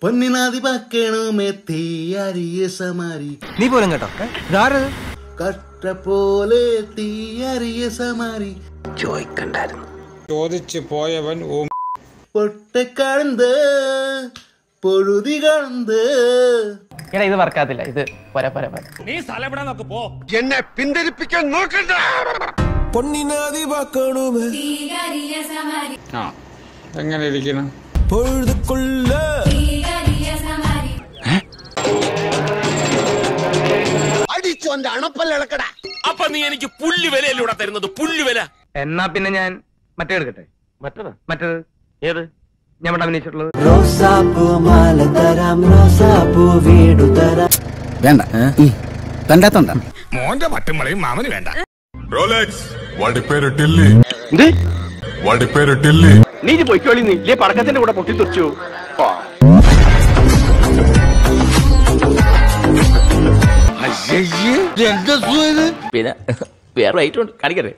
പൊന്നിനാതി പാക്കണമേ തീയറിയ സമാരി നീ പോലും കേട്ടോ ഇതാരത് കട്ട പോലെ തീയറിയ സമാരി ചോദിച്ചു പോയവൻ ഓ പൊട്ടെ കടന്ത് പൊഴുതി കടന്ത് എടാ ഇത് വർക്കാത്തില്ല ഇത് പോരാ പോരാ പോരാ പൊന്നിനാതി വാക്കണുമേ ആ എങ്ങനെ ഇരിക്കണം പൊഴുതുകൊള്ള അപ്പൊ നീ എനിക്ക് പുല്ല് വിലയല്ലൂടെ തരുന്നത് പുല്ല് വില എന്നാ പിന്നെ ഞാൻ മറ്റേ എടുക്കട്ടെ മറ്റേത് മറ്റേത് ഏത് ഞാൻ ഇവിടെ അഭിനയിച്ചിട്ടുള്ളത് വേണ്ട കണ്ടാത്തോണ്ട മോന്റെ പട്ടുമ്പളയും മാമന് വേണ്ട రోలెక్స్ వాడి పేరు టిల్లీ వాడి పేరు టిల్లీ നീ ഇത് പൊയ്ക്കോളി നീ ഇല്ലേ പടക്കത്തിന്റെ കൂടെ പൊട്ടിത്തെറിച്ചു പിന്നെ വേറെ ഐറ്റം ഉണ്ട് കാണിക്കട്ടെ